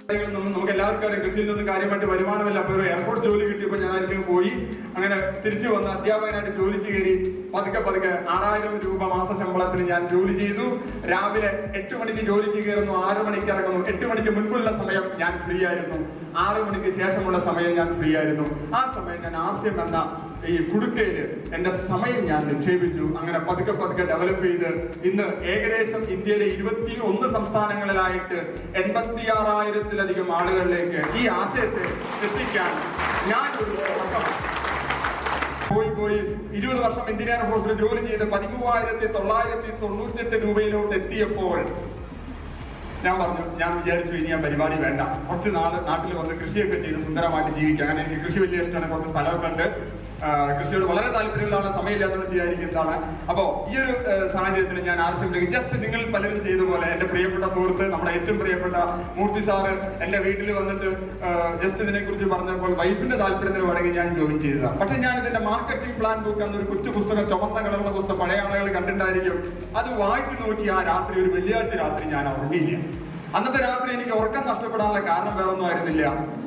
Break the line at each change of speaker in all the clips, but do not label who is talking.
നിന്നും നമുക്ക് എല്ലാവർക്കും അറിയാം കൃഷിയിൽ നിന്നും കാര്യമായിട്ട് വരുമാനമില്ല അപ്പോൾ ഒരു എയർപോർട്ട് ജോലി കിട്ടിയപ്പോൾ ഞാൻ അതിലേക്ക് പോയി അങ്ങനെ തിരിച്ചു വന്ന് അധ്യാപകനായിട്ട് ജോലിക്ക് കയറി പതുക്കെ പതുക്കെ ആറായിരം രൂപ മാസ ശമ്പളത്തിന് ഞാൻ ജോലി ചെയ്തു രാവിലെ എട്ട് മണിക്ക് ജോലിക്ക് കയറുന്നു ആറ് മണിക്ക് ഇറങ്ങുന്നു എട്ട് മണിക്ക് മുൻപുള്ള സമയം ഞാൻ ഫ്രീ ആയിരുന്നു ആറ് മണിക്ക് ശേഷമുള്ള സമയം ഞാൻ ഫ്രീ ആയിരുന്നു ആ സമയം ഞാൻ ആർസ്യം എന്ന ഈ കുടുക്കയില് എന്റെ സമയം ഞാൻ നിക്ഷേപിച്ചു അങ്ങനെ പതുക്കെ പതുക്കെ ഡെവലപ്പ് ചെയ്ത് ഇന്ന് ഏകദേശം ഇന്ത്യയിലെ ഇരുപത്തി ഒന്ന് സംസ്ഥാനങ്ങളിലായിട്ട് എൺപത്തിയാറായിരത്തിലധികം ആളുകളിലേക്ക് ഈ ആശയത്തെ എത്തിക്കാൻ ഞാൻ ഒരു തുടക്കമാണ് പോയി പോയി ഇരുപത് വർഷം ഇന്ത്യൻ എയർഫോഴ്സിൽ ജോലി ചെയ്ത് പതിമൂവായിരത്തി തൊള്ളായിരത്തി തൊണ്ണൂറ്റെട്ട് രൂപയിലോട്ട് എത്തിയപ്പോൾ ഞാൻ പറഞ്ഞു ഞാൻ വിചാരിച്ചു ഇനി ഞാൻ പരിപാടി വേണ്ട കുറച്ച് നാള് നാട്ടിൽ വന്ന് കൃഷിയൊക്കെ ചെയ്ത് സുന്ദരമായിട്ട് ജീവിക്കാം അങ്ങനെ എനിക്ക് കൃഷി വലിയ ഇഷ്ടമാണ് കുറച്ച് സ്ഥലമൊക്കെ ഉണ്ട് ആ, കൃഷിയോട് വളരെ താല്പര്യമുള്ളതാണ് സമയമില്ലാത്തതുകൊണ്ട് ചെയ്യാതിരിക്കുന്നതാണ് അപ്പോൾ ഈ ഒരു ആ, സാഹചര്യത്തിൽ ഞാൻ ആർ സി ജസ്റ്റ് നിങ്ങൾ പലരും ചെയ്ത പോലെ എന്റെ പ്രിയപ്പെട്ട സുഹൃത്ത് നമ്മുടെ ഏറ്റവും പ്രിയപ്പെട്ട മൂർത്തി സാറ് എന്റെ വീട്ടിൽ വന്നിട്ട് ജസ്റ്റ് ഇതിനെ കുറിച്ച് പറഞ്ഞപ്പോൾ വൈഫിന്റെ താല്പര്യത്തിന് വേണമെങ്കിൽ ഞാൻ ജോയിൻ ചെയ്തതാണ് പക്ഷെ ഞാൻ ഇതിന്റെ മാർക്കറ്റിംഗ് പ്ലാൻ ബുക്ക് എന്നൊരു കൊച്ചു പുസ്തകം ചുമന്ന കളറുള്ള പുസ്തകം പഴയ ആളുകൾ കണ്ടിട്ടുണ്ടായിരിക്കും അത് വായിച്ചു നോക്കി ആ രാത്രി ഒരു വെള്ളിയാഴ്ച രാത്രി ഞാൻ ഉറങ്ങിയില്ല അന്നത്തെ രാത്രി എനിക്ക് ഉറക്കം നഷ്ടപ്പെടാനുള്ള കാരണം വേറൊന്നും ആയിരുന്നില്ല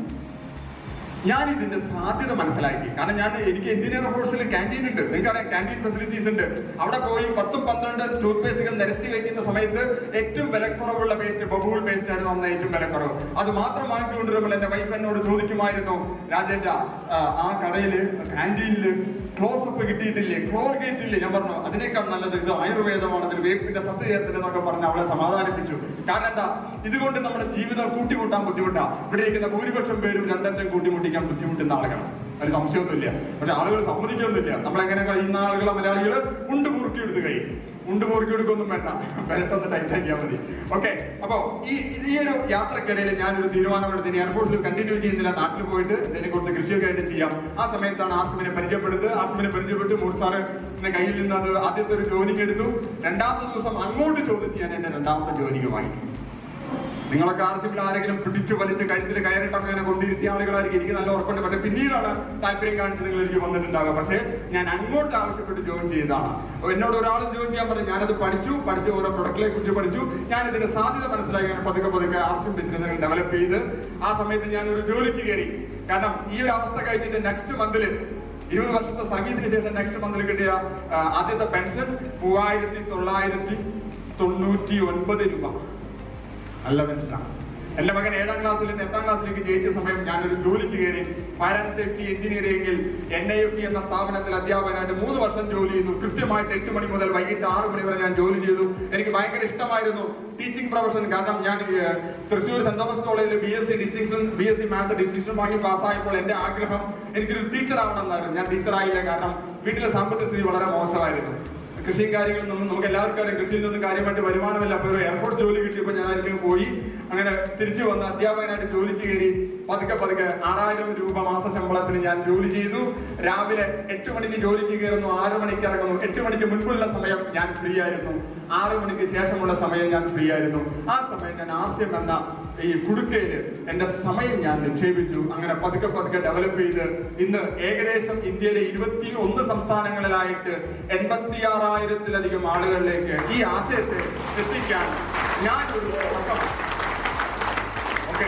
ഞാൻ ഇതിന്റെ സാധ്യത മനസ്സിലാക്കി കാരണം ഞാൻ എനിക്ക് എഞ്ചിനീയർ കോഴ്സിൽ ക്യാൻറ്റീൻ ഉണ്ട് നിങ്ങൾക്കറിയാം ക്യാൻറ്റീൻ ഫെസിലിറ്റീസ് ഉണ്ട് അവിടെ പോയി പത്തും പന്ത്രണ്ട് ടൂത്ത് പേസ്റ്റുകൾ നിരത്തി വെക്കുന്ന സമയത്ത് ഏറ്റവും വിലക്കുറവുള്ള പേസ്റ്റ് ബബൂൾ പേസ്റ്റ് ആയിരുന്നു അന്ന് ഏറ്റവും വിലക്കുറവ് അത് മാത്രം വാങ്ങിച്ചു കൊണ്ടുവരുമ്പോൾ എന്റെ വൈഫ് എന്നോട് ചോദിക്കുമായിരുന്നു രാജേട്ട ആ, ആ കടയില് ക്യാൻറ്റീനില് ക്ലോസ് അപ്പ് കിട്ടിയിട്ടില്ലേ ക്ലോർഗേറ്റ് ഇല്ലേ ഞാൻ പറഞ്ഞു അതിനേക്കാൾ നല്ലത് ഇത് ആയുർവേദമാണ് ഇതിൽ വേപ്പിന്റെ സത്ത് ചേർത്തില്ലെന്നൊക്കെ പറഞ്ഞ് അവളെ സമാധാനിപ്പിച്ചു കാരണം എന്താ ഇതുകൊണ്ട് നമ്മുടെ ജീവിതം കൂട്ടിമുട്ടാൻ ബുദ്ധിമുട്ടാ ഇവിടെ ഇരിക്കുന്ന ഭൂരിപക്ഷം പേരും രണ്ടറ്റം കൂട്ടിമുട്ടിക്കാൻ ബുദ്ധിമുട്ടുന്ന ആളുകളാണ് അതിൽ സംശയമൊന്നുമില്ല പക്ഷെ ആളുകൾ സമ്മതിക്കൊന്നുമില്ല നമ്മളെങ്ങനെ കഴിയുന്ന ആളുകളെ മലയാളികൾ ഉണ്ട് മുറുക്കി എടുത്ത് കഴിയും ഉണ്ട് മുറുക്കി എടുക്കൊന്നും വേണ്ട പെട്ടെന്ന് ടൈറ്റ് ആക്കിയാൽ മതി ഓക്കെ അപ്പോ ഈ ഇത് ഈ ഒരു യാത്രക്കിടയിൽ ഞാനൊരു തീരുമാനമെടുത്ത് ഇനി എയർഫോഴ്സിൽ കണ്ടിന്യൂ ചെയ്യുന്നില്ല നാട്ടിൽ പോയിട്ട് ഇതിനെ കുറച്ച് കൃഷിയൊക്കെ ആയിട്ട് ചെയ്യാം ആ സമയത്താണ് ആർസിമിനെ പരിചയപ്പെടുന്നത് ആർസിമിനെ പരിചയപ്പെട്ട് മൂർ സാറ് എന്റെ കയ്യിൽ നിന്ന് അത് ആദ്യത്തെ ഒരു ജോലിക്ക് എടുത്തു രണ്ടാമത്തെ ദിവസം അങ്ങോട്ട് ചോദിച്ച് ഞാൻ എന്റെ രണ്ടാമത്തെ ജോലിക്ക് വാങ്ങി നിങ്ങളൊക്കെ ആർസിമിൽ ആരെങ്കിലും പിടിച്ചു വലിച്ച് കഴുത്തിൽ കയറിട്ടൊക്കെ അങ്ങനെ കൊണ്ടിരുത്തിയ ആളുകളായിരിക്കും എനിക്ക് നല്ല ഉറപ്പുണ്ട് പക്ഷെ പിന്നീടാണ് താല്പര്യം കാണിച്ച് നിങ്ങൾ എനിക്ക് വന്നിട്ടുണ്ടാവുക പക്ഷേ ഞാൻ അങ്ങോട്ട് ആവശ്യപ്പെട്ട് ജോയിൻ ചെയ്തതാണ് അപ്പൊ എന്നോട് ഒരാളും ജോയിൻ ചെയ്യാൻ പറഞ്ഞു ഞാനത് പഠിച്ചു പഠിച്ച ഓരോ പ്രൊഡക്റ്റിനെ കുറിച്ച് പഠിച്ചു ഞാൻ ഇതിന്റെ സാധ്യത മനസ്സിലാക്കി അങ്ങനെ പതുക്കെ പതുക്കെ ആർസിം ബിസിനസ്സുകൾ ഡെവലപ്പ് ചെയ്ത് ആ സമയത്ത് ഞാൻ ഒരു ജോലിക്ക് കയറി കാരണം ഈ ഒരു അവസ്ഥ കഴിച്ചിട്ട് നെക്സ്റ്റ് മന്തിൽ ഇരുപത് വർഷത്തെ സർവീസിന് ശേഷം നെക്സ്റ്റ് മന്തിൽ കിട്ടിയ ആ, ആദ്യത്തെ പെൻഷൻ മൂവായിരത്തി തൊള്ളായിരത്തി തൊണ്ണൂറ്റി ഒൻപത് രൂപ നല്ല പെൻഷനാണ് എന്റെ മകൻ ഏഴാം ക്ലാസ്സിൽ നിന്ന് എട്ടാം ക്ലാസ്സിലേക്ക് ജയിച്ച സമയം ഞാനൊരു ജോലിക്ക് കയറി ഫയർ ആൻഡ് സേഫ്റ്റി എഞ്ചിനീയറിംഗിൽ എൻ ഐ എഫ് എന്ന സ്ഥാപനത്തിൽ അധ്യാപകനായിട്ട് മൂന്ന് വർഷം ജോലി ചെയ്തു കൃത്യമായിട്ട് എട്ട് മണി മുതൽ വൈകിട്ട് ആറ് മണി വരെ ഞാൻ ജോലി ചെയ്തു എനിക്ക് ഭയങ്കര ഇഷ്ടമായിരുന്നു ടീച്ചിങ് പ്രൊഫഷൻ കാരണം ഞാൻ ഏഹ്, തൃശ്ശൂർ സെന്റ് തോമസ് കോളേജിൽ B S C distinction B S C maths distinction വാങ്ങി പാസ്സായപ്പോൾ എന്റെ ആഗ്രഹം എനിക്കൊരു ടീച്ചർ ആവണമെന്നായിരുന്നു ഞാൻ ടീച്ചർ ആയില്ല കാരണം വീട്ടിലെ സാമ്പത്തിക സ്ഥിതി വളരെ മോശമായിരുന്നു കൃഷിയും കാര്യങ്ങളിൽ നിന്നും നമുക്ക് എല്ലാവർക്കും അറിയാം കൃഷിയിൽ നിന്നും കാര്യമായിട്ട് വരുമാനമില്ല അപ്പോൾ ഒരു എയർപോർട്ട് ജോലി കിട്ടിയപ്പോൾ ഞാൻ അതിലേക്ക് പോയി അങ്ങനെ തിരിച്ചു വന്ന് അധ്യാപകനായിട്ട് ജോലിക്ക് കയറി പതുക്കെ പതുക്കെ ആറായിരം രൂപ മാസ ശമ്പളത്തിന് ഞാൻ ജോലി ചെയ്തു രാവിലെ എട്ട് മണിക്ക് ജോലിക്ക് കയറുന്നു ആറ് മണിക്ക് ഇറങ്ങുന്നു എട്ട് മണിക്ക് മുൻപുള്ള സമയം ഞാൻ ഫ്രീ ആയിരുന്നു ആറ് മണിക്ക് ശേഷമുള്ള സമയം ഞാൻ ഫ്രീ ആയിരുന്നു ആ സമയം ഞാൻ ആസ്യം എന്ന ഈ കുടുക്കയില് എന്റെ സമയം ഞാൻ നിക്ഷേപിച്ചു അങ്ങനെ പതുക്കെ പതുക്കെ ഡെവലപ്പ് ചെയ്ത് ഇന്ന് ഏകദേശം ഇന്ത്യയിലെ ഇരുപത്തി ഒന്ന് സംസ്ഥാനങ്ങളിലായിട്ട് എൺപത്തിയാറായിരത്തിലധികം ആളുകളിലേക്ക് ഈ ആശയത്തെ എത്തിക്കാൻ ഞാൻ ഒരു തുടക്കമാണ് ഓക്കെ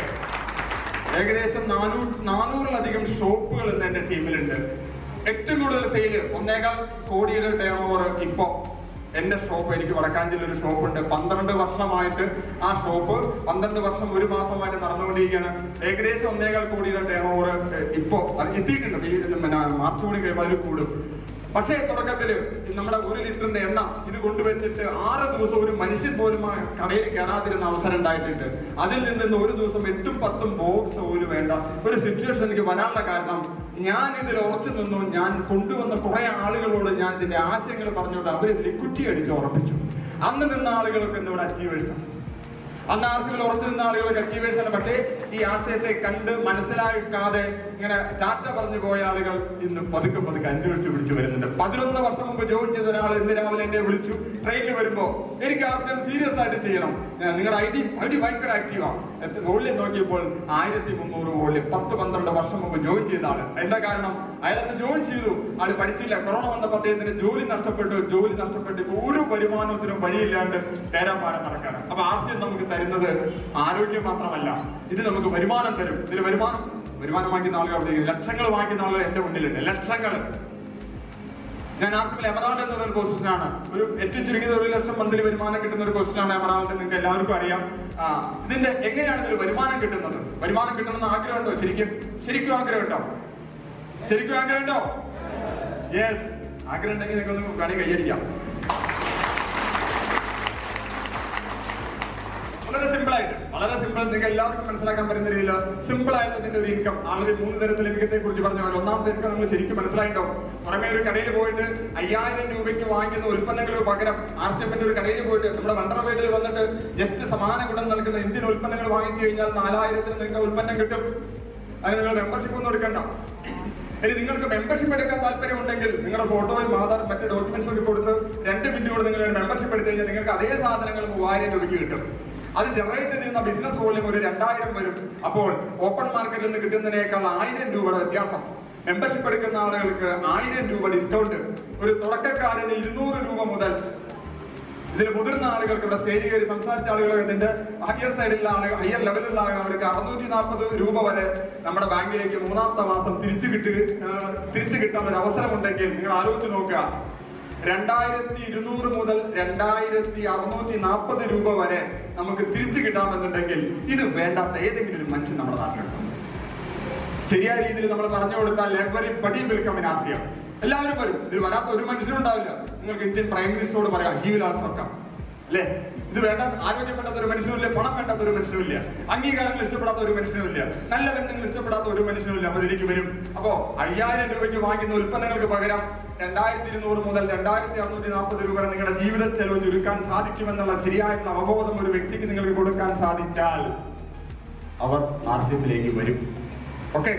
ഏകദേശം നാനൂറ് നാനൂറിലധികം ഷോപ്പുകൾ ഇന്ന് എന്റെ ടീമിലുണ്ട് ഏറ്റവും കൂടുതൽ സെയില് ഒന്നേകാൽ കോടിയുടെ ടേൺ ഓവർ ഇപ്പോ എന്റെ ഷോപ്പ് എനിക്ക് വടക്കാഞ്ചേരി ഒരു ഷോപ്പ് ഉണ്ട് പന്ത്രണ്ട് വർഷമായിട്ട് ആ ഷോപ്പ് പന്ത്രണ്ട് വർഷം ഒരു മാസമായിട്ട് നടന്നുകൊണ്ടിരിക്കുകയാണ് ഏകദേശം ഒന്നേകാൽ കോടിയുടെ ടേൺ ഓവർ ഇപ്പോ അത് എത്തിയിട്ടുണ്ട് ഈ പിന്നെ മാർച്ച് കൂടി കഴിയുമ്പോൾ അതിൽ കൂടും പക്ഷേ തുടക്കത്തില് ഈ നമ്മുടെ ഒരു ലിറ്ററിന്റെ എണ്ണ ഇത് കൊണ്ടുവച്ചിട്ട് ആറ് ദിവസം ഒരു മനുഷ്യൻ പോലും ആ കടയിൽ കയറാതിരുന്ന അവസരം ഉണ്ടായിട്ടുണ്ട് അതിൽ നിന്ന് ഇന്ന് ഒരു ദിവസം എട്ടും പത്തും ബോക്സ് പോലും വേണ്ട ഒരു സിറ്റുവേഷൻ എനിക്ക് വരാനുള്ള കാരണം ഞാൻ ഇതിൽ ഉറച്ചു നിന്നു ഞാൻ കൊണ്ടുവന്ന കുറെ ആളുകളോട് ഞാൻ ഇതിന്റെ ആശയങ്ങൾ പറഞ്ഞുകൊണ്ട് അവരിതിൽ കുറ്റി അടിച്ച് ഉറപ്പിച്ചു അന്ന് നിന്ന ആളുകളൊക്കെ ഇന്ന് ഇവിടെ അച്ചീവേഴ്സാണ് അന്ന് ആർസിയിൽ ഉറച്ചു നിന്ന ആളുകളൊക്കെ അച്ചീവേഴ്സ് ആണ് പക്ഷേ ഈ ആശയത്തെ കണ്ട് മനസ്സിലാക്കാതെ ഇങ്ങനെ ടാറ്റ പറഞ്ഞു പോയ ആളുകൾ ഇന്ന് പതുക്കെ പതുക്കെ അന്വേഷിച്ച് വിളിച്ചു വരുന്നുണ്ട് പതിനൊന്ന് വർഷം മുമ്പ് ജോയിൻ ചെയ്ത ഒരാൾ ഇന്ന് രാവിലെ എന്നെ വിളിച്ചു ട്രെയിനിൽ വരുമ്പോ എനിക്ക് ആശയം സീരിയസ് ആയിട്ട് ചെയ്യണം ഏർ നിങ്ങളുടെ ഐ ഡി ഐ ഡി ഭയങ്കര ആക്റ്റീവാണ് വോള്യം നോക്കിയപ്പോൾ ആയിരത്തി മുന്നൂറ് വോള്യം പത്ത് പന്ത്രണ്ട് വർഷം മുമ്പ് ജോയിൻ ചെയ്ത ആള് എന്താ കാരണം അയാളന്ന് ജോയിൻ ചെയ്തു ആള് പഠിച്ചില്ല കൊറോണ വന്നപ്പോൾ അദ്ദേഹത്തിന് ജോലി നഷ്ടപ്പെട്ടു ജോലി നഷ്ടപ്പെട്ട് ഇപ്പൊ ഒരു വരുമാനത്തിനും വഴിയില്ലാണ്ട് തേരാപ്പാരം നടക്കാണ് അപ്പൊ ആശയം നമുക്ക് തരുന്നത് ആരോഗ്യം മാത്രമല്ല ഇത് നമുക്ക് വരുമാനം തരും ഇതിൽ വരുമാനം വരുമാനം വാങ്ങിക്കുന്ന ആളുകൾ അവിടെ ഇരിക്കുന്നു. ലക്ഷങ്ങൾ വാങ്ങിക്കുന്ന ആളുകൾ എന്റെ മുന്നിലുണ്ട് ലക്ഷങ്ങൾ ഞാൻ ആർസിമിൽ എമറാൾഡ് എന്ന് പറയുന്ന പൊസിഷനാണ് ഒരു ഏറ്റവും ചുരുങ്ങിയത് ഒരു ലക്ഷം മന്ത്ലി വരുമാനം കിട്ടുന്ന ഒരു പൊസിഷനാണ് എമറാൾഡ് നിങ്ങൾക്ക് എല്ലാവർക്കും അറിയാം ആ, ഇതിന്റെ എങ്ങനെയാണ് ഇതിൽ വരുമാനം കിട്ടുന്നത് വരുമാനം കിട്ടണമെന്ന് ആഗ്രഹമുണ്ടോ ശരിക്കും ശരിക്കും ആഗ്രഹമുണ്ടോ ശരിക്കും ആഗ്രഹമുണ്ടോ യെസ് ആഗ്രഹം ഉണ്ടെങ്കിൽ നിങ്ങൾക്കൊന്ന് കണി കൈയടിക്കാം വളരെ സിമ്പിൾ ആയിട്ട് വളരെ സിമ്പിൾ നിങ്ങൾക്ക് എല്ലാവർക്കും മനസ്സിലാക്കാൻ പറ്റുന്ന രീതിയിൽ സിമ്പിൾ ആയിട്ട് ഇതിന്റെ ഒരു ഇൻകം ആൾറെഡി മൂന്ന് തരത്തിലുള്ള ഇൻകത്തെ കുറിച്ച് പറഞ്ഞ പോലെ ഒന്നാമത്തെ ഇൻകം നിങ്ങൾ ശരിക്കും മനസ്സിലായിട്ടോ പുറമെ ഒരു കടയിൽ പോയിട്ട് അയ്യായിരം രൂപയ്ക്ക് വാങ്ങിക്കുന്ന ഉൽപ്പന്നങ്ങൾക്ക് പകരം ആർ സി എഫിന്റെ ഒരു കടയിൽ പോയിട്ട് നമ്മുടെ വണ്ടർവേഡിൽ വന്നിട്ട് ജസ്റ്റ് സമാന ഗുണം നൽകുന്ന ഇന്ത്യൻ ഉൽപ്പന്നങ്ങൾ വാങ്ങിച്ചു കഴിഞ്ഞാൽ നാലായിരത്തിന് നിങ്ങൾക്ക് ഉൽപ്പന്നം കിട്ടും അതിന് നിങ്ങൾ മെമ്പർഷിപ്പ് ഒന്നും എടുക്കണ്ട ഇനി നിങ്ങൾക്ക് മെമ്പർഷിപ്പ് എടുക്കാൻ താല്പര്യമുണ്ടെങ്കിൽ നിങ്ങളുടെ ഫോട്ടോയും ആധാർ മറ്റ് ഡോക്യുമെന്റ്സ് ഒക്കെ കൊടുത്ത് രണ്ട് മിനിറ്റോട് നിങ്ങൾ മെമ്പർഷിപ്പ് എടുത്തു കഴിഞ്ഞാൽ നിങ്ങൾക്ക് അതേ സാധനങ്ങൾ മൂവായിരം രൂപയ്ക്ക് കിട്ടും അത് ജനറേറ്റ് ചെയ്യുന്ന ബിസിനസ് വോള്യം ഒരു രണ്ടായിരം വരും അപ്പോൾ ഓപ്പൺ മാർക്കറ്റിൽ നിന്ന് കിട്ടുന്നതിനേക്കാൾ ആയിരം രൂപയുടെ വ്യത്യാസം മെമ്പർഷിപ്പ് എടുക്കുന്ന ആളുകൾക്ക് ആയിരം രൂപ ഡിസ്കൗണ്ട് ഒരു തുടക്കക്കാരന് ഇരുന്നൂറ് രൂപ മുതൽ ഇതിൽ മുതിർന്ന ആളുകൾക്ക് ഇവിടെ സ്റ്റേജ് കയറി സംസാരിച്ച ആളുകൾ ഇതിന്റെ ഹയർ സൈഡിലുള്ള ആളുകൾ ഹയർ ലെവലിലുള്ള ആളുകൾ അവർക്ക് അറുന്നൂറ്റി നാൽപ്പത് രൂപ വരെ നമ്മുടെ ബാങ്കിലേക്ക് മൂന്നാമത്തെ മാസം തിരിച്ചു കിട്ടി തിരിച്ചു കിട്ടാൻ ഒരു അവസരമുണ്ടെങ്കിൽ നിങ്ങൾ ആലോചിച്ച് നോക്കുക രണ്ടായിരത്തി ഇരുന്നൂറ് മുതൽ രണ്ടായിരത്തി അറുന്നൂറ്റി നാൽപ്പത് രൂപ വരെ നമുക്ക് തിരിച്ചു കിട്ടാമെന്നുണ്ടെങ്കിൽ ഇത് വേണ്ടാത്ത ഏതെങ്കിലും ഒരു മനുഷ്യൻ നമ്മുടെ നാട്ടിലുണ്ടോ ശരിയായ രീതിയിൽ നമ്മൾ പറഞ്ഞു കൊടുത്താൽ everybody welcome in Asia എല്ലാവരും വരും ഇതിൽ വരാത്ത ഒരു മനുഷ്യനും ഉണ്ടാവില്ല നിങ്ങൾക്ക് ഇന്ത്യൻ പ്രൈം മിനിസ്റ്ററോട് പറയാം ഹി വിൽ ആൾസോ കം അല്ലേ ഇത് വേണ്ട ആരോഗ്യം വേണ്ടാത്ത ഒരു മനുഷ്യനുമില്ല പണം വേണ്ടാത്ത ഒരു മനുഷ്യനുമില്ല അംഗീകാരങ്ങൾ ഇഷ്ടപ്പെടാത്ത ഒരു മനുഷ്യനുമില്ല നല്ല ബന്ധങ്ങൾ ഇഷ്ടപ്പെടാത്ത ഒരു മനുഷ്യനുമില്ല അപ്പൊ ഇതിലേക്ക് വരും അപ്പോ അയ്യായിരം രൂപയ്ക്ക് വാങ്ങിക്കുന്ന ഉൽപ്പന്നങ്ങൾക്ക് പകരം രണ്ടായിരത്തി ഇരുന്നൂറ് മുതൽ രണ്ടായിരത്തി അറുന്നൂറ്റി നാൽപ്പത് രൂപ വരെ നിങ്ങളുടെ ജീവിത ചെലവ് ചുരുക്കാൻ സാധിക്കുമെന്നുള്ള ശരിയായിട്ടുള്ള അവബോധം ഒരു വ്യക്തിക്ക് നിങ്ങൾക്ക് കൊടുക്കാൻ സാധിച്ചാൽ അവർ ആർ സി എഫിലേക്ക് വരും ഓക്കെ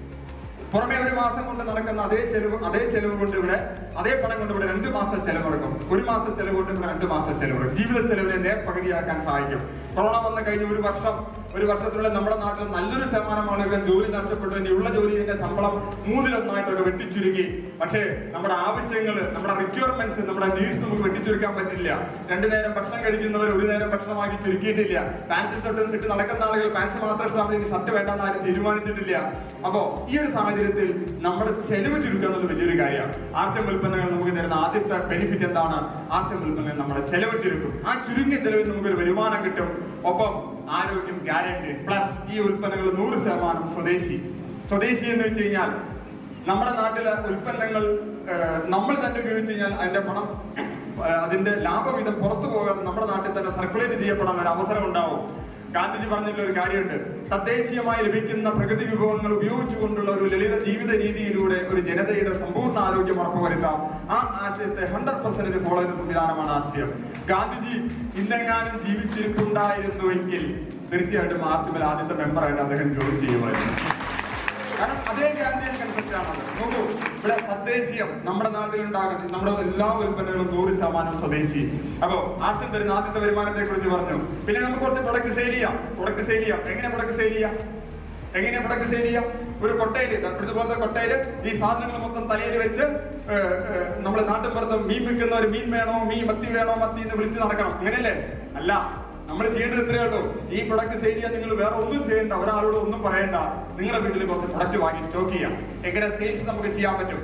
പുറമെ ഒരു മാസം കൊണ്ട് നടക്കുന്ന അതേ ചെലവ് അതേ ചെലവ് കൊണ്ട് ഇവിടെ അതേ പണം കൊണ്ട് ഇവിടെ രണ്ട് മാസത്തെ ചെലവ് നടക്കും ഒരു മാസത്തെ ചെലവ് കൊണ്ട് ഇവിടെ രണ്ട് മാസത്തെ ചെലവ് നടക്കും ജീവിത ചെലവിനെ നേർപകുതിയാക്കാൻ സഹായിക്കും കൊറോണ വന്ന കഴിഞ്ഞ ഒരു വർഷം ഒരു വർഷത്തിനുള്ളിൽ നമ്മുടെ നാട്ടിൽ നല്ലൊരു ശതമാനം ആളുകൾ ജോലി നഷ്ടപ്പെട്ടു ഇനിയുള്ള ജോലിയുടെ ശമ്പളം മൂന്നിലൊന്നായിട്ടൊക്കെ വെട്ടിച്ചുരുക്കി പക്ഷേ നമ്മുടെ ആവശ്യങ്ങൾ നമ്മുടെ റിക്വയർമെന്റ്സ് നമ്മുടെ നീഡ്സ് നമുക്ക് വെട്ടിച്ചുരുക്കാൻ പറ്റില്ല രണ്ടു നേരം ഭക്ഷണം കഴിക്കുന്നവർ ഒരു നേരം ഭക്ഷണമാക്കി ചുരുക്കിയിട്ടില്ല പാൻസ് ഷർട്ട് ഇട്ട് നടക്കുന്ന ആളുകൾ പാൻസ് മാത്രം ഇഷ്ടമാണെങ്കിൽ ഷർട്ട് വേണ്ടെന്ന് ആരും തീരുമാനിച്ചിട്ടില്ല അപ്പോ ഈ ഒരു സാഹചര്യത്തിൽ നമ്മുടെ ചെലവ് ചുരുക്കുക എന്നുള്ളത് വലിയൊരു കാര്യമാണ് ആർ സി എം ഉൽപ്പന്നങ്ങൾ നമുക്ക് തരുന്ന ആദ്യത്തെ ബെനിഫിറ്റ് എന്താണ് ആർ സി എം ഉൽപ്പന്നങ്ങൾ നമ്മുടെ ചെലവ് ചുരുക്കും ആ ചുരുങ്ങിയ ചെലവിൽ നമുക്കൊരു വരുമാനം കിട്ടും ഒപ്പം ആരോഗ്യം ഗ്യാരണ്ടി പ്ലസ് ഈ ഉൽപ്പന്നങ്ങൾ നൂറ് ശതമാനം സ്വദേശി സ്വദേശി എന്ന് വെച്ച് കഴിഞ്ഞാൽ നമ്മുടെ നാട്ടിലെ ഉൽപ്പന്നങ്ങൾ ഏഹ്, നമ്മൾ തന്നെ ഉപയോഗിച്ച് കഴിഞ്ഞാൽ അതിന്റെ പണം ഏഹ്, അതിന്റെ ലാഭവിധം പുറത്തു പോകാതെ നമ്മുടെ നാട്ടിൽ തന്നെ സർക്കുലേറ്റ് ചെയ്യപ്പെടാൻ ഒരു അവസരം ഉണ്ടാവും ഗാന്ധിജി പറഞ്ഞിട്ടുള്ള ഒരു കാര്യമുണ്ട് തദ്ദേശീയമായി ലഭിക്കുന്ന പ്രകൃതി വിഭവങ്ങൾ ഉപയോഗിച്ചുകൊണ്ടുള്ള ഒരു ലളിത ജീവിത രീതിയിലൂടെ ഒരു ജനതയുടെ സമ്പൂർണ്ണ ആരോഗ്യം ഉറപ്പുവരുത്താം ആ ആശയത്തെ ഹൺഡ്രഡ് പെർസെന്റേജ് ഫോളോ ചെയ്യുന്ന സംവിധാനമാണ് ആശയം ഗാന്ധിജി ഇന്നെങ്ങാനും ജീവിച്ചിരിപ്പുണ്ടായിരുന്നുവെങ്കിൽ തീർച്ചയായിട്ടും ആർസിബിൽ ആദ്യത്തെ മെമ്പറായിട്ട് അദ്ദേഹം ജോയിൻ ചെയ്യുമായിരുന്നു കാരണം അതേ ഗാന്ധിയൻ കൺസെപ്റ്റ് ആണത് നോക്കൂ ഇവിടെ തദ്ദേശീയം നമ്മുടെ നാട്ടിൽ ഉണ്ടാകുന്നത് നമ്മുടെ എല്ലാ ഉൽപ്പന്നങ്ങളും നൂറ് ശതമാനം സ്വദേശി അപ്പോ ആദ്യം തരുന്ന ആദ്യത്തെ വരുമാനത്തെ കുറിച്ച് പറഞ്ഞു പിന്നെ നമുക്ക് കുറച്ച് പ്രൊഡക്റ്റ് സെയിൽ ചെയ്യാം പ്രൊഡക്റ്റ് സെയിൽ ചെയ്യാം എങ്ങനെ പ്രൊഡക്റ്റ് സെയിൽ ചെയ്യാം എങ്ങനെ പ്രൊഡക്റ്റ് സെയിൽ ചെയ്യാം ഒരു കൊട്ടയില് ഇതുപോലത്തെ കൊട്ടയില് ഈ സാധനങ്ങൾ മൊത്തം തലയിൽ വെച്ച് നമ്മൾ നാട്ടിൻ പുറത്ത് മീൻ വിൽക്കുന്നവർ മീൻ വേണോ മീൻ മത്തി വേണോ മത്തി എന്ന് വിളിച്ച് നടക്കണം അങ്ങനെയല്ലേ അല്ല നമ്മൾ ചെയ്യേണ്ടത് ഇത്രയേ ഉള്ളൂ ഈ പ്രൊഡക്റ്റ് സെയിൽ ചെയ്യാൻ നിങ്ങൾ വേറെ ഒന്നും ചെയ്യേണ്ട ഒരാളോട് ഒന്നും പറയണ്ട നിങ്ങളുടെ വീട്ടിൽ കുറച്ച് പ്രൊഡക്റ്റ് വാങ്ങി സ്റ്റോക്ക് ചെയ്യാം എങ്ങനെ സെയിൽസ് നമുക്ക് ചെയ്യാൻ പറ്റും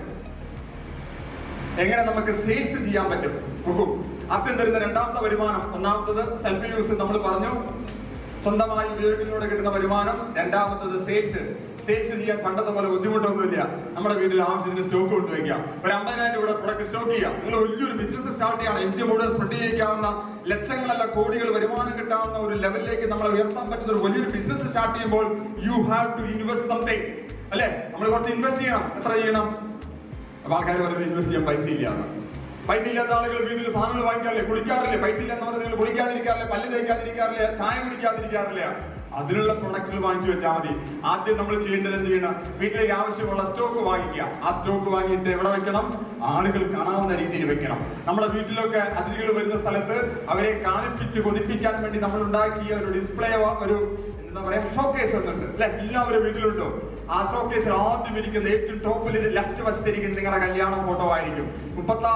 എങ്ങനെ നമുക്ക് സെയിൽസ് ചെയ്യാൻ പറ്റും നോക്കൂ അസ്യം തരുന്ന രണ്ടാമത്തെ വരുമാനം ഒന്നാമത്തത് സെൽഫ് യൂസ് നമ്മൾ പറഞ്ഞു സ്വന്തമായി ഉപയോഗിക്കുന്നതോടെ കിട്ടുന്ന വരുമാനം രണ്ടാമത്തത് സെയിൽസ് സെയിൽസ് ചെയ്യാൻ പണ്ടത്തെ പോലെ ബുദ്ധിമുട്ടൊന്നുമില്ല നമ്മുടെ വീട്ടിൽ ആവശ്യത്തിന് സ്റ്റോക്ക് കൊണ്ടുവയ്ക്കാം ഒരു അമ്പതിനായിരം രൂപ പ്രൊഡക്റ്റ് സ്റ്റോക്ക് ചെയ്യാം നിങ്ങൾ വലിയൊരു ബിസിനസ് സ്റ്റാർട്ട് ചെയ്യണം ഇന്ത്യ മുഴുവൻ സ്പ്രെഡ് ചെയ്യിക്കാവുന്ന ലക്ഷങ്ങളല്ല കോടികൾ വരുമാനം കിട്ടാവുന്ന ഒരു ലെവലിലേക്ക് നമ്മളെ ഉയർത്താൻ പറ്റുന്ന ഒരു വലിയൊരു ബിസിനസ് സ്റ്റാർട്ട് ചെയ്യുമ്പോൾ you have to invest something അല്ലെ നമ്മൾ കുറച്ച് ഇൻവെസ്റ്റ് ചെയ്യണം എത്ര ചെയ്യണം അപ്പൊ ആൾക്കാർ പറയുന്നത് ഇൻവെസ്റ്റ് ചെയ്യാൻ പൈസ ഇല്ലാന്ന് പൈസ ഇല്ലാത്ത ആളുകൾ വീട്ടിൽ സാധനങ്ങൾ വാങ്ങിക്കാറില്ലേ കുളിക്കാറില്ലേ പൈസ ഇല്ലാന്ന് പറഞ്ഞാൽ നിങ്ങൾ കുളിക്കാതിരിക്കാറില്ല പല്ല് തേക്കാതിരിക്കാറില്ല ചായ കുടിക്കാതിരിക്കാറില്ല അതിനുള്ള പ്രൊഡക്റ്റുകൾ വാങ്ങിച്ചു വെച്ചാൽ മതി ആദ്യം നമ്മൾ ചെയ്യേണ്ടത് എന്ത് ചെയ്യണം വീട്ടിലേക്ക് ആവശ്യമുള്ള സ്റ്റോക്ക് വാങ്ങിക്കുക ആ സ്റ്റോക്ക് വാങ്ങിയിട്ട് എവിടെ വെക്കണം ആളുകൾ കാണാവുന്ന രീതിയിൽ വെക്കണം നമ്മുടെ വീട്ടിലൊക്കെ അതിഥികൾ വരുന്ന സ്ഥലത്ത് അവരെ കാണിപ്പിച്ച് കൊതിപ്പിക്കാൻ വേണ്ടി നമ്മൾ ഉണ്ടാക്കിയ ഒരു ഡിസ്പ്ലേ ഒരു എന്താ പറയാ ഷോക്കേസ് എന്നുണ്ട് അല്ലെ എല്ലാവരും വീട്ടിലുണ്ടോ ആ ഷോക്കേസിൽ ആദ്യം ഇരിക്കുന്ന ഏറ്റവും ടോപ്പിൽ ലെഫ്റ്റ് വശത്തിരിക്കുന്ന നിങ്ങളുടെ കല്യാണ ഫോട്ടോ ആയിരിക്കും മുപ്പത്തി ആറ് വർഷം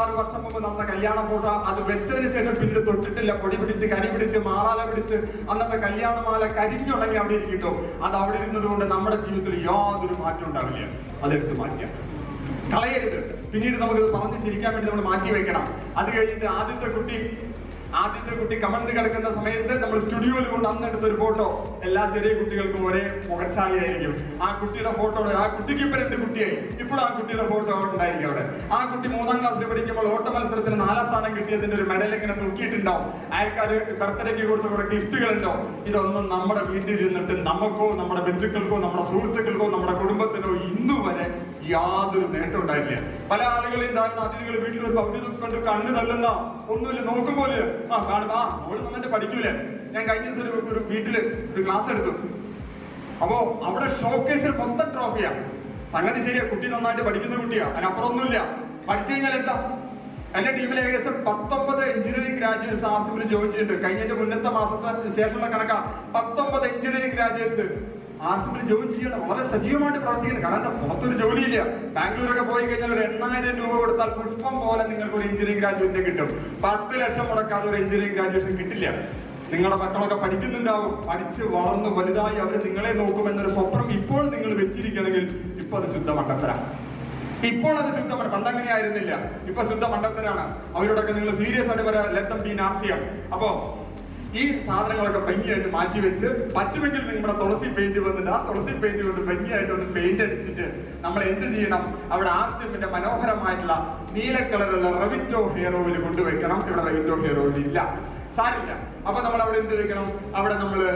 മുമ്പ് നടന്ന കല്യാണ ഫോട്ടോ അത് വെച്ചതിന് ശേഷം പിന്നീട് തൊട്ടിട്ടില്ല പൊടി പിടിച്ച് കരി പിടിച്ച് മാറാല പിടിച്ച് അന്നത്തെ കല്യാണമാല കരിഞ്ഞുണങ്ങി അവിടെ ഇരിക്കട്ടോ അത് അവിടെ ഇരുന്നത് കൊണ്ട് നമ്മുടെ ജീവിതത്തിൽ യാതൊരു മാറ്റം ഉണ്ടാവില്ല അതെടുത്ത് മാറ്റിയ കളയരുത് പിന്നീട് നമുക്കത് പറഞ്ഞു ചിരിക്കാൻ വേണ്ടി നമ്മൾ മാറ്റി വെക്കണം അത് കഴിഞ്ഞിട്ട് ആദ്യത്തെ കുട്ടി ആദ്യത്തെ കുട്ടി കമഴ്ന്ന് കിടക്കുന്ന സമയത്ത് നമ്മൾ സ്റ്റുഡിയോയിൽ കൊണ്ട് അന്ന് എടുത്ത ഒരു ഫോട്ടോ എല്ലാ ചെറിയ കുട്ടികൾക്കും ഒരേ മുഖച്ചാളിയായിരിക്കും ആ കുട്ടിയുടെ ഫോട്ടോ ആ കുട്ടിക്ക് ഇപ്പൊ രണ്ട് കുട്ടിയായി ഇപ്പോൾ ആ കുട്ടിയുടെ ഫോട്ടോ ഉണ്ടായിരിക്കും അവിടെ ആ കുട്ടി മൂന്നാം ക്ലാസ്സിൽ പഠിക്കുമ്പോൾ ഓട്ട മത്സരത്തിന് നാലാം സ്ഥാനം കിട്ടിയതിന്റെ ഒരു മെഡൽ ഇങ്ങനെ തൂക്കിയിട്ടുണ്ടാവും അയൽക്കാര് ബർത്ത്ഡേക്ക് കൊടുത്ത കുറെ ഗിഫ്റ്റുകൾ ഉണ്ടാവും ഇതൊന്നും നമ്മുടെ വീട്ടിൽ ഇരുന്നിട്ട് നമുക്കോ നമ്മുടെ ബന്ധുക്കൾക്കോ നമ്മുടെ സുഹൃത്തുക്കൾക്കോ നമ്മുടെ കുടുംബത്തിനോ ഇന്നു വരെ യാതൊരു നേട്ടം ഉണ്ടായിട്ടില്ല പല ആളുകളെയും ധാരണ അതിഥികൾ വീട്ടിൽ ഒരു പൗരി കൊണ്ട് കണ്ണ് തള്ളുന്ന ഒന്നുമില്ല നോക്കുമ്പോൾ ആ കാണും ആ അവള് നന്നായിട്ട് പഠിക്കൂലേ ഞാൻ കഴിഞ്ഞ ദിവസം ഒരു- ഒരു വീട്ടില് ഒരു ക്ലാസ് എടുത്തു അപ്പോ അവിടെ ഷോക്കേസിൽ മൊത്തം ട്രോഫിയാ സംഗതി ശരിയാ കുട്ടി നന്നായിട്ട് പഠിക്കുന്ന കുട്ടിയാ അതിനപ്പുറമൊന്നുമില്ല പഠിച്ചു കഴിഞ്ഞാൽ എന്താ എന്റെ ടീമിൽ ഏകദേശം പത്തൊമ്പത് എഞ്ചിനീയറിംഗ് ഗ്രാജുവേറ്റ്സ് ആർ സിമിൽ ജോയിൻ ചെയ്യുന്നുണ്ട് കഴിഞ്ഞതിന്റെ മുന്നത്തെ മാസത്തെ ശേഷമുള്ള കണക്കാ പത്തൊമ്പത് എഞ്ചിനീയറിംഗ് ഗ്രാജുവേറ്റ്സ് ആർ സിമിൽ ജോയിൻ ചെയ്യണം വളരെ സജീവമായിട്ട് പ്രവർത്തിക്കണം കാരണം എന്താ പുറത്തൊരു ജോലിയില്ല ബാംഗ്ലൂരൊക്കെ പോയി കഴിഞ്ഞാൽ ഒരു എണ്ണായിരം രൂപ കൊടുത്താൽ പുഷ്പം പോലെ നിങ്ങൾക്ക് ഒരു എഞ്ചിനീയറിംഗ് ഗ്രാജുവേറ്റിനെ കിട്ടും പത്ത് ലക്ഷം മുടക്കാതെ ഒരു എഞ്ചിനീയറിംഗ് ഗ്രാജുവേഷൻ കിട്ടില്ല നിങ്ങളുടെ മക്കളൊക്കെ പഠിക്കുന്നുണ്ടാവും പഠിച്ച് വളർന്ന് വലുതായി അവർ നിങ്ങളെ നോക്കുമെന്നൊരു സ്വപ്നം ഇപ്പോൾ നിങ്ങൾ വെച്ചിരിക്കണമെങ്കിൽ ഇപ്പൊ അത് ശുദ്ധ മണ്ടത്തര ഇപ്പോൾ അത് ശുദ്ധ മണ്ട- പണ്ടങ്ങനെ ആയിരുന്നില്ല ഇപ്പൊ ശുദ്ധ മണ്ടത്തരാണ് അവരോടൊക്കെ നിങ്ങൾ സീരിയസ് ആയിട്ട് പറയാം ലത്തം ബി നാസിയം അപ്പോ ഈ സാധനങ്ങളൊക്കെ ഭംഗിയായിട്ട് മാറ്റി വെച്ച് പറ്റുമെങ്കിൽ നിങ്ങളുടെ തുളസി പെയിന്റ് വന്നിട്ട് ആ തുളസി പെയിന്റ് കൊണ്ട് ഭംഗിയായിട്ട് ഒന്ന് പെയിന്റ് അടിച്ചിട്ട് നമ്മൾ എന്ത് ചെയ്യണം അവിടെ ആർസിഎമ്മിന്റെ മനോഹരമായിട്ടുള്ള നീല കളറുള്ള റെവിറ്റോ ഹെയർ ഓയിൽ കൊണ്ടുവയ്ക്കണം ഇവിടെ റെവിറ്റോ ഹെയർ ഓയിൽ ഇല്ല സാരില്ല അപ്പൊ നമ്മൾ അവിടെ എന്ത് വെക്കണം അവിടെ നമ്മള്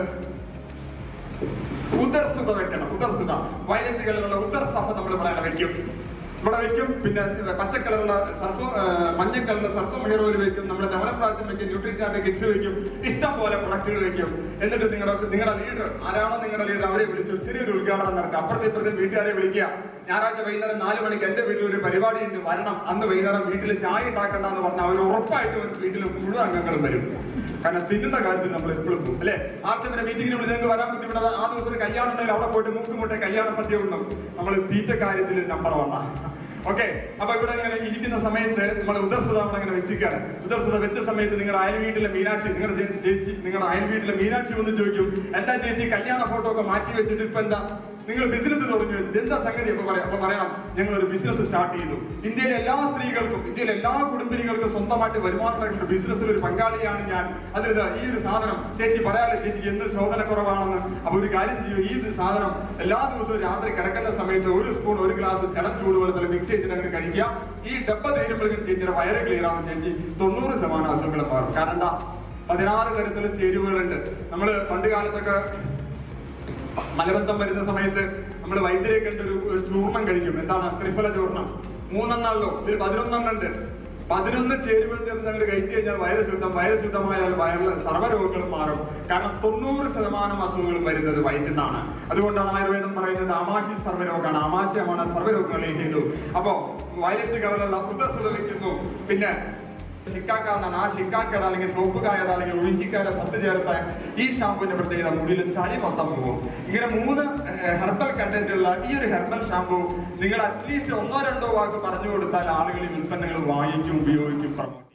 ഉദർസുത വെക്കണം ഉദർസുത വയലറ്റ് കളറുള്ള ഉദർസഫ നമ്മൾ ഇവിടെ അങ്ങനെ വെക്കും ഇവിടെ വെക്കും പിന്നെ പച്ച കളറുള്ള സർസോ മഞ്ഞ കളറുള്ള സർസോ ഹെയർ ഓയിൽ വെക്കും നമ്മുടെ ചമലപ്രാവശ്യം വെക്കും ന്യൂട്രി ചാർട്ട് കിഡ്സ് വെക്കും ഇഷ്ടം പോലെ പ്രൊഡക്റ്റുകൾ വെക്കും എന്നിട്ട് നിങ്ങളുടെ നിങ്ങളുടെ ലീഡർ ആരാണോ നിങ്ങളുടെ ലീഡർ അവരെ വിളിച്ച് ഒരു ചെറിയൊരു ഉദ്ഘാടനം നടത്തുക അപ്പുറത്തെ ഇപ്പുറത്തെ വീട്ടുകാരെ വിളിക്കുക ഞായറാഴ്ച വൈകുന്നേരം നാല് മണിക്ക് എന്റെ വീട്ടിൽ ഒരു പരിപാടി ഉണ്ട് വരണം അന്ന് വൈകുന്നേരം വീട്ടിൽ ചായ ഉണ്ടാക്കണ്ട എന്ന് പറഞ്ഞാൽ അവർ ഉറപ്പായിട്ടും വീട്ടിൽ മുഴുവൻ അംഗങ്ങളും വരും കാരണം തിന്നുന്ന കാര്യത്തിൽ നമ്മൾ എപ്പോഴും പോകും അല്ലെ ആർച്ചന്റെ മീറ്റിംഗിന് വിളിച്ച് നിങ്ങൾക്ക് വരാൻ ബുദ്ധിമുട്ട് ആ ദിവസം ഒരു കല്യാണം ഉണ്ടെങ്കിൽ അവിടെ പോയിട്ട് മൂക്കുമുട്ടെ കല്യാണ സദ്യ ഉണ്ടാവും നമ്മൾ തീറ്റ കാര്യത്തിൽ നമ്പർ വണ്ണ ഓക്കെ അപ്പൊ ഇവിടെ ഇങ്ങനെ ഇരിക്കുന്ന സമയത്ത് നമ്മൾ ഉദർസുത അവിടെ ഇങ്ങനെ വെച്ചിരിക്കുകയാണ് ഉദർസുത വെച്ച സമയത്ത് നിങ്ങളുടെ അയൽ വീട്ടിലെ മീനാക്ഷി നിങ്ങളുടെ ചേ- ചേച്ചി നിങ്ങളുടെ അയൽ വീട്ടിലെ മീനാക്ഷി വന്ന് ചോദിക്കും എന്താ ചേച്ചി കല്യാണ ഫോട്ടോ ഒക്കെ മാറ്റി വെച്ചിട്ട് ഇപ്പൊ എന്താ നിങ്ങൾ ബിസിനസ് തുടങ്ങി വെച്ചത് എന്താ സംഗതി അപ്പൊ പറയാം അപ്പൊ പറയണം ഞങ്ങൾ ഒരു ബിസിനസ് സ്റ്റാർട്ട് ചെയ്തു ഇന്ത്യയിലെ എല്ലാ സ്ത്രീകൾക്കും ഇന്ത്യയിലെ എല്ലാ കുടുംബിനികൾക്കും സ്വന്തമായിട്ട് വരുമാനമായിട്ടുള്ള ബിസിനസ്സിൽ ഒരു പങ്കാളിയാണ് ഞാൻ അതിലിത് ഈ ഒരു സാധനം ചേച്ചി പറയാലോ ചേച്ചിക്ക് എന്ത് ശോധന കുറവാണെന്ന് അപ്പൊ ഒരു കാര്യം ചെയ്യൂ ഈ ഇത് സാധനം എല്ലാ ദിവസവും രാത്രി കിടക്കുന്ന സമയത്ത് ഒരു സ്പൂൺ ഒരു ഗ്ലാസ് ഇടം ചൂടുവെള്ളത്തിൽ മിക്സ് ചെയ്തിട്ട് അങ്ങോട്ട് കഴിക്കുക ഈ ഡബ്ബ തീരുമ്പോഴേക്കും ചേച്ചിയുടെ വയറ് ക്ലിയർ ആവും ചേച്ചി തൊണ്ണൂറ് ശതമാനം അസുഖങ്ങൾ മാറും കാരണം എന്താ പതിനാറ് തരത്തിലുള്ള ചേരുവകളുണ്ട് നമ്മൾ പണ്ട് കാലത്തൊക്കെ മലബന്ധം വരുന്ന സമയത്ത് നമ്മൾ വൈദ്യരെ കണ്ട് ഒരു ഒരു ചൂർണം കഴിക്കും എന്താണ് ത്രിഫല ചൂർണം മൂന്നെണ്ണല്ലോ ഇതിൽ പതിനൊന്നെണ്ണം ഉണ്ട് പതിനൊന്ന് ചേരുവകൾ ചേർത്ത് ഞങ്ങൾ കഴിച്ചു കഴിഞ്ഞാൽ വയറ് ശുദ്ധം വയറ് ശുദ്ധമായാൽ വയറിൽ സർവ്വരോഗങ്ങളും മാറും കാരണം തൊണ്ണൂറ് ശതമാനം അസുഖങ്ങളും വരുന്നത് വയറ്റിൽ നിന്നാണ് അതുകൊണ്ടാണ് ആയുർവേദം പറയുന്നത് അമാഹി സർവ്വരോഗമാണ് ആമാശയമാണ് സർവ്വരോഗങ്ങളെ ഹേതു അപ്പോ വയലറ്റ് കളറുള്ള ഉദർസുത വെക്കുന്നു പിന്നെ ഷിക്കാക്ക എന്നാണ് ആ ഷിക്കാക്കയുടെ അല്ലെങ്കിൽ സോപ്പ് കായയുടെ അല്ലെങ്കിൽ ഉഴിഞ്ചിക്കായുടെ സത്ത് ചേർത്ത ഈ ഷാമ്പുവിന്റെ പ്രത്യേകത മുടിയിൽ ചളി മൊത്തം പോകും ഇങ്ങനെ മൂന്ന് ഹെർബൽ കണ്ടന്റ് ഉള്ള ഈ ഒരു ഹെർബൽ ഷാമ്പു നിങ്ങൾ അറ്റ്ലീസ്റ്റ് ഒന്നോ രണ്ടോ വാക്ക് പറഞ്ഞു കൊടുത്താൽ ആളുകൾ ഈ ഉൽപ്പന്നങ്ങൾ വാങ്ങിക്കും ഉപയോഗിക്കും പ്രമോട്ട്